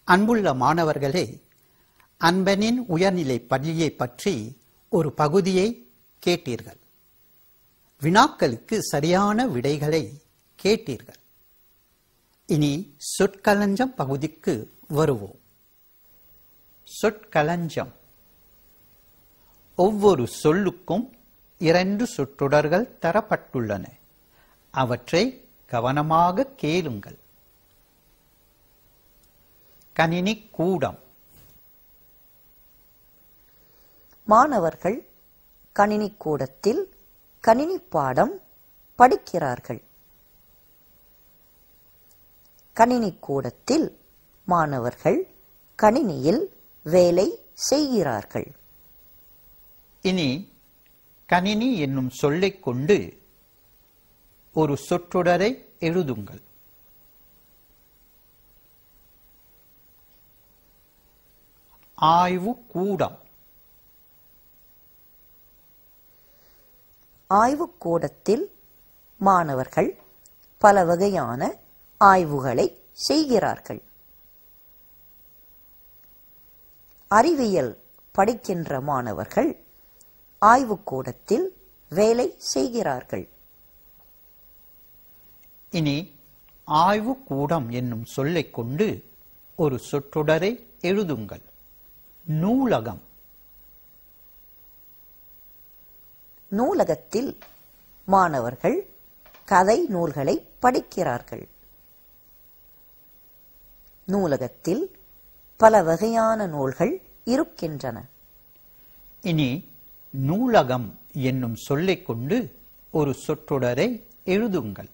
அன்புள்ள மாணவர்களே அன்பனின் உயர்நிலை பள்ளியை பற்றி ஒரு பகுதியை கேட்டீர்கள் வினாக்களுக்கு சரியான விடைகளை கேட்டீர்கள் இனி சொற்களஞ்சம் பகுதிக்கு வருவோம் சொற்களஞ்சம் ஒவ்வொரு சொல்லுக்கும் இரண்டு சொற்றொடர்கள் தரப்பட்டுள்ளன அவற்றை கவனமாக கேளுங்கள் கணினி கூடம் மாணவர்கள் கணினி கூடத்தில் கணினி பாடம் படிக்கிறார்கள் கணினி கூடத்தில் மாணவர்கள் கணினியில் வேலை செய்கிறார்கள் இனி கணினி என்னும் சொல்லைக் கொண்டு ஒரு சொற்றொடரை எழுதுங்கள் ஆய்வு கூடம் ஆய்வுக் கூடத்தில் மாணவர்கள் பல வகையான ஆய்வுகளை செய்கிறார்கள் அறிவியல் படிக்கின்ற மாணவர்கள் ஆய்வுக் கூடத்தில் வேலை செய்கிறார்கள் இனி ஆய்வு கூடம் என்னும் சொல்லைக் கொண்டு ஒரு சொற்றொடரை எழுதுங்கள் நூலகம் நூலகத்தில் மாணவர்கள் கதை நூல்களை படிக்கிறார்கள் நூலகத்தில் பல வகையான நூல்கள் இருக்கின்றன இனி நூலகம் என்னும் சொல்லைக் கொண்டு ஒரு சொற்றொடரை எழுதுங்கள்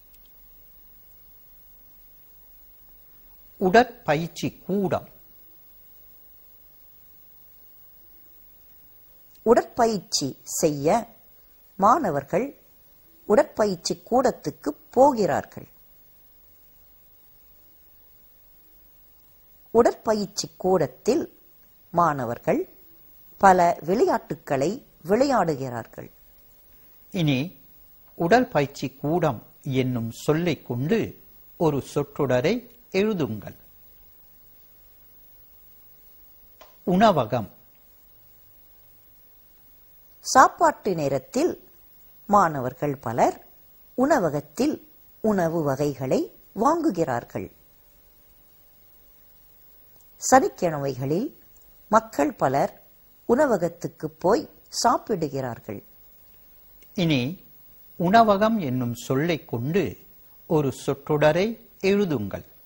உடற்பயிற்சி கூடம் உடற்பயிற்சி செய்ய மாணவர்கள் உடற்பயிற்சி கூடத்துக்கு போகிறார்கள் உடற்பயிற்சி கூடத்தில் மாணவர்கள் பல விளையாட்டுக்களை விளையாடுகிறார்கள் இனி உடல் பயிற்சி கூடம் என்னும் சொல்லைக் கொண்டு ஒரு சொற்றொடரை எழுதுங்கள் உணவகம் சாப்பாட்டு நேரத்தில் மாணவர்கள் பலர் உணவகத்தில் உணவு வகைகளை வாங்குகிறார்கள் சனிக்கிழமைகளில் மக்கள் பலர் உணவகத்துக்கு போய் சாப்பிடுகிறார்கள் இனி உணவகம் என்னும் சொல்லைக் கொண்டு ஒரு சொற்றொடரை எழுதுங்கள்